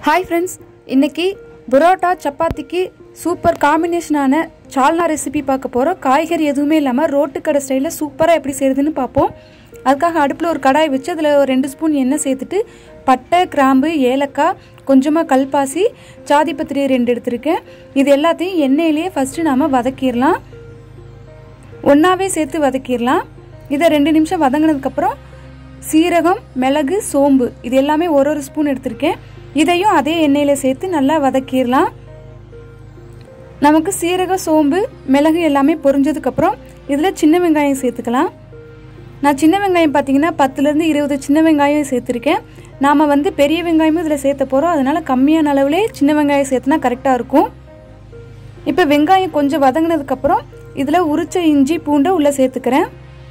hi friends இன்னைக்கு புரோட்டா சப்பாத்திக்கு super காம்பினேஷனான சால்னா recipe பார்க்க போகிறோம் காய்கறி எதுவுமே இல்லாமல் ரோட்டு கடை ஸ்டைலில் சூப்பராக எப்படி செய்யுதுன்னு பார்ப்போம் அதுக்காக அடுப்பில் ஒரு கடாய் வச்சு அதில் ஒரு ரெண்டு ஸ்பூன் எண்ணெய் சேர்த்துட்டு பட்டை கிராம்பு ஏலக்காய் கொஞ்சமாக கல்பாசி ஜாதிபத்திரி ரெண்டு எடுத்திருக்கேன் இது எல்லாத்தையும் எண்ணெயிலேயே ஃபஸ்ட்டு நாம் வதக்கிடலாம் ஒன்றாவே சேர்த்து வதக்கிடலாம் இதை ரெண்டு நிமிஷம் வதங்கினதுக்கப்புறம் சீரகம் மிளகு சோம்பு இது எல்லாமே ஒரு ஒரு ஸ்பூன் எடுத்திருக்கேன் இதையும் அதே எண்ணெயில் சேர்த்து நல்லா வதக்கிடலாம் நமக்கு சீரகம் சோம்பு மிளகு எல்லாமே பொரிஞ்சதுக்கப்புறம் இதில் சின்ன வெங்காயம் சேர்த்துக்கலாம் நான் சின்ன வெங்காயம் பார்த்தீங்கன்னா பத்துலேருந்து இருபது சின்ன வெங்காயம் சேர்த்துருக்கேன் நாம் வந்து பெரிய வெங்காயமும் இதில் சேர்த்த போகிறோம் அதனால் கம்மியான அளவுலே சின்ன வெங்காயம் சேர்த்துனா கரெக்டாக இருக்கும் இப்போ வெங்காயம் கொஞ்சம் வதங்கினதுக்கப்புறம் இதில் உரிச்ச இஞ்சி பூண்டை உள்ளே சேர்த்துக்கிறேன்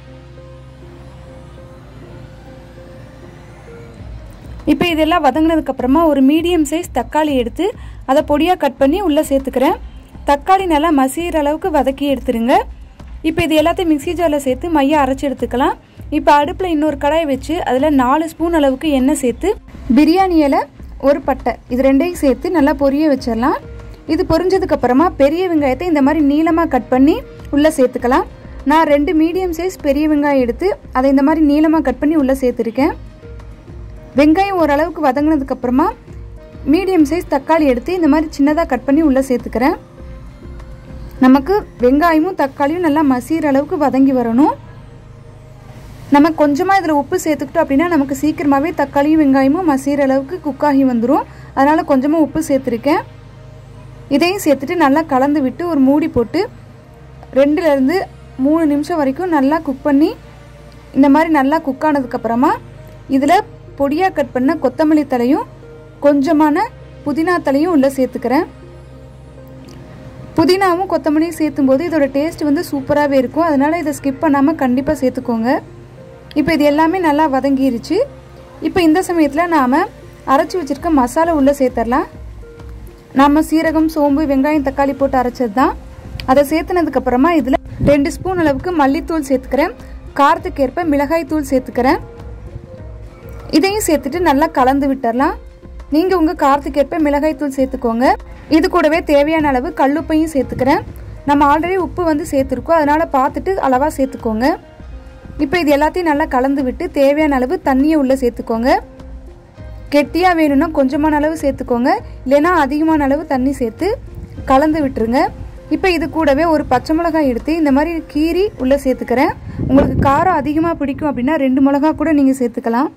இப்போ இதெல்லாம் வதங்கினதுக்கப்புறமா ஒரு மீடியம் சைஸ் தக்காளி எடுத்து அதை பொடியாக கட் பண்ணி உள்ளே சேர்த்துக்கிறேன் தக்காளி நல்லா மசிகிற அளவுக்கு வதக்கி எடுத்துருங்க இப்போ இது எல்லாத்தையும் மிக்சி ஜாரில் சேர்த்து மையம் அரைச்சி எடுத்துக்கலாம் இப்போ அடுப்பில் இன்னொரு கடாய் வச்சு அதில் நாலு ஸ்பூன் அளவுக்கு எண்ணெய் சேர்த்து பிரியாணி இலை ஒரு பட்டை இது ரெண்டையும் சேர்த்து நல்லா பொரிய வச்சிடலாம் இது பொரிஞ்சதுக்கப்புறமா பெரிய வெங்காயத்தை இந்த மாதிரி நீளமாக கட் பண்ணி உள்ளே சேர்த்துக்கலாம் நான் ரெண்டு மீடியம் சைஸ் பெரிய வெங்காயம் எடுத்து அதை இந்த மாதிரி நீளமாக கட் பண்ணி உள்ளே சேர்த்துருக்கேன் வெங்காயம் ஓரளவுக்கு வதங்கினதுக்கப்புறமா மீடியம் சைஸ் தக்காளி எடுத்து இந்த மாதிரி சின்னதாக கட் பண்ணி உள்ளே சேர்த்துக்கிறேன் நமக்கு வெங்காயமும் தக்காளியும் நல்லா மசிகிற அளவுக்கு வதங்கி வரணும் நம்ம கொஞ்சமாக இதில் உப்பு சேர்த்துக்கிட்டோம் அப்படின்னா நமக்கு சீக்கிரமாகவே தக்காளியும் வெங்காயமும் மசிகிற அளவுக்கு குக்காகி வந்துடும் அதனால் கொஞ்சமாக உப்பு சேர்த்துருக்கேன் இதையும் சேர்த்துட்டு நல்லா கலந்து விட்டு ஒரு மூடி போட்டு ரெண்டுலேருந்து மூணு நிமிஷம் வரைக்கும் நல்லா குக் பண்ணி இந்த மாதிரி நல்லா குக் ஆனதுக்கப்புறமா இதில் பொடியாக கட் பண்ண கொத்தமல்லி தலையும் கொஞ்சமான புதினா தலையும் உள்ளே சேர்த்துக்கிறேன் புதினாவும் கொத்தமல்லியும் சேர்த்தும் போது இதோட டேஸ்ட் வந்து சூப்பராகவே இருக்கும் அதனால் இதை ஸ்கிப் பண்ணாமல் கண்டிப்பாக சேர்த்துக்கோங்க இப்போ இது எல்லாமே நல்லா வதங்கிருச்சு இப்போ இந்த சமயத்தில் நாம் அரைச்சி வச்சுருக்க மசாலா உள்ளே சேர்த்துடலாம் நாம் சீரகம் சோம்பு வெங்காயம் தக்காளி போட்டு அரைச்சது தான் அதை சேர்த்துனதுக்கப்புறமா இதில் ரெண்டு ஸ்பூன் அளவுக்கு மல்லித்தூள் சேர்த்துக்கிறேன் காரத்துக்கேற்ப மிளகாய் தூள் சேர்த்துக்கிறேன் இதையும் சேர்த்துட்டு நல்லா கலந்து விட்டுறலாம் நீங்கள் உங்கள் காரத்துக்கேற்ப மிளகாய் தூள் சேர்த்துக்கோங்க இது கூடவே தேவையான அளவு கல்லுப்பையும் சேர்த்துக்கிறேன் நம்ம ஆல்ரெடி உப்பு வந்து சேர்த்துருக்கோம் அதனால் பார்த்துட்டு அளவாக சேர்த்துக்கோங்க இப்போ இது எல்லாத்தையும் நல்லா கலந்து விட்டு தேவையான அளவு தண்ணியை உள்ளே சேர்த்துக்கோங்க கெட்டியாக வேணும்னா கொஞ்சமான அளவு சேர்த்துக்கோங்க இல்லைன்னா அதிகமான அளவு தண்ணி சேர்த்து கலந்து விட்டுருங்க இப்போ இது கூடவே ஒரு பச்சை மிளகாய் எடுத்து இந்த மாதிரி கீரி உள்ளே சேர்த்துக்கிறேன் உங்களுக்கு காரம் அதிகமாக பிடிக்கும் அப்படின்னா ரெண்டு மிளகா கூட நீங்கள் சேர்த்துக்கலாம்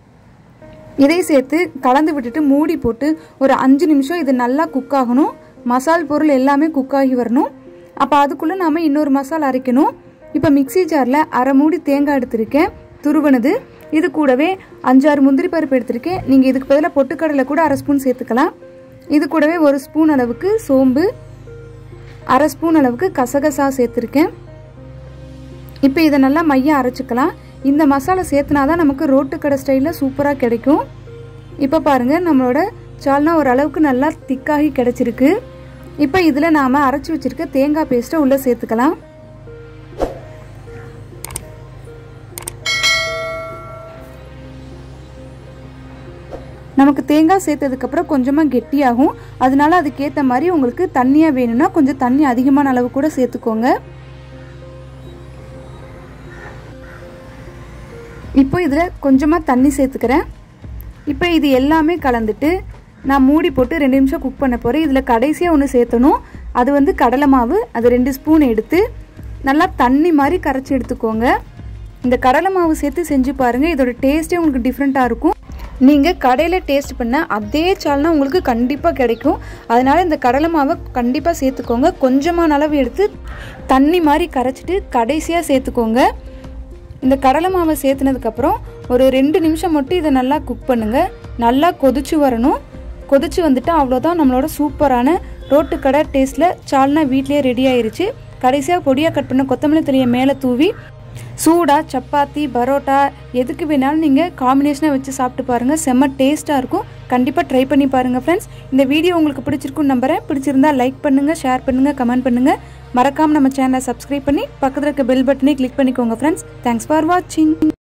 இதை சேர்த்து கலந்து விட்டுட்டு மூடி போட்டு ஒரு அஞ்சு நிமிஷம் இது நல்லா குக் ஆகணும் மசால் பொருள் எல்லாமே குக் ஆகி வரணும் அப்போ அதுக்குள்ளே நாம் இன்னொரு மசாலா அரைக்கணும் இப்போ மிக்சி ஜாரில் அரை மூடி தேங்காய் எடுத்திருக்கேன் துருவனது இது கூடவே அஞ்சாறு முந்திரி பருப்பு எடுத்திருக்கேன் நீங்கள் இதுக்கு பதிலாக பொட்டுக்கடலை கூட அரை ஸ்பூன் சேர்த்துக்கலாம் இது கூடவே ஒரு ஸ்பூன் அளவுக்கு சோம்பு அரை ஸ்பூன் அளவுக்கு கசகசா சேர்த்துருக்கேன் இப்போ இதை நல்லா மையம் அரைச்சிக்கலாம் இந்த மசாலா சேர்த்துனா தான் நமக்கு ரோட்டு கடை ஸ்டைலில் சூப்பராக கிடைக்கும் இப்போ பாருங்கள் நம்மளோட சால்னா ஓரளவுக்கு நல்லா திக்காகி கிடச்சிருக்கு இப்போ இதில் நாம் அரைச்சி வச்சுருக்க தேங்காய் பேஸ்ட்டை உள்ளே சேர்த்துக்கலாம் நமக்கு தேங்காய் சேர்த்ததுக்கப்புறம் கொஞ்சமாக கெட்டியாகும் அதனால அதுக்கேற்ற மாதிரி உங்களுக்கு தண்ணியாக வேணும்னா கொஞ்சம் தண்ணி அதிகமான அளவு கூட சேர்த்துக்கோங்க இப்போ இதில் கொஞ்சமாக தண்ணி சேர்த்துக்கிறேன் இப்போ இது எல்லாமே கலந்துட்டு நான் மூடி போட்டு ரெண்டு நிமிஷம் குக் பண்ண போகிறேன் இதில் கடைசியாக ஒன்று சேர்த்தணும் அது வந்து கடலை மாவு அது ரெண்டு ஸ்பூன் எடுத்து நல்லா தண்ணி மாதிரி கரைச்சி எடுத்துக்கோங்க இந்த கடலை மாவு சேர்த்து செஞ்சு பாருங்கள் இதோட டேஸ்ட்டே உங்களுக்கு டிஃப்ரெண்ட்டாக இருக்கும் நீங்கள் கடையில் டேஸ்ட் பண்ண அதே சால்னா உங்களுக்கு கண்டிப்பாக கிடைக்கும் அதனால் இந்த கடலை மாவை கண்டிப்பாக சேர்த்துக்கோங்க கொஞ்சமான அளவு எடுத்து தண்ணி மாதிரி கரைச்சிட்டு கடைசியாக சேர்த்துக்கோங்க இந்த கடலை மாவை சேர்த்துனதுக்கப்புறம் ஒரு ரெண்டு நிமிஷம் மட்டும் இதை நல்லா குக் பண்ணுங்கள் நல்லா கொதிச்சு வரணும் கொதிச்சு வந்துட்டு அவ்வளோதான் நம்மளோட சூப்பரான ரோட்டு கடை டேஸ்ட்டில் சால்னா வீட்லேயே ரெடி ஆயிருச்சு கடைசியாக பொடியாக கட் பண்ண கொத்தமல்லி தழையை மேலே தூவி சூடாக சப்பாத்தி பரோட்டா எதுக்கு வேணாலும் நீங்கள் காம்பினேஷனாக வச்சு சாப்பிட்டு பாருங்கள் செம்ம டேஸ்ட்டாக இருக்கும் கண்டிப்பாக ட்ரை பண்ணி பாருங்கள் ஃப்ரெண்ட்ஸ் இந்த வீடியோ உங்களுக்கு பிடிச்சிருக்குன்னு நம்புறேன் பிடிச்சிருந்தா லைக் பண்ணுங்கள் ஷேர் பண்ணுங்கள் கமெண்ட் பண்ணுங்கள் மறக்காமல் நம்ம சேனலை சப்ஸ்கிரைப் பண்ணி பக்கத்தில் இருக்க பெல் பட்டனை கிளிக் பண்ணிக்கோங்க ஃப்ரெண்ட்ஸ் தேங்க்ஸ் ஃபார் வாட்சிங்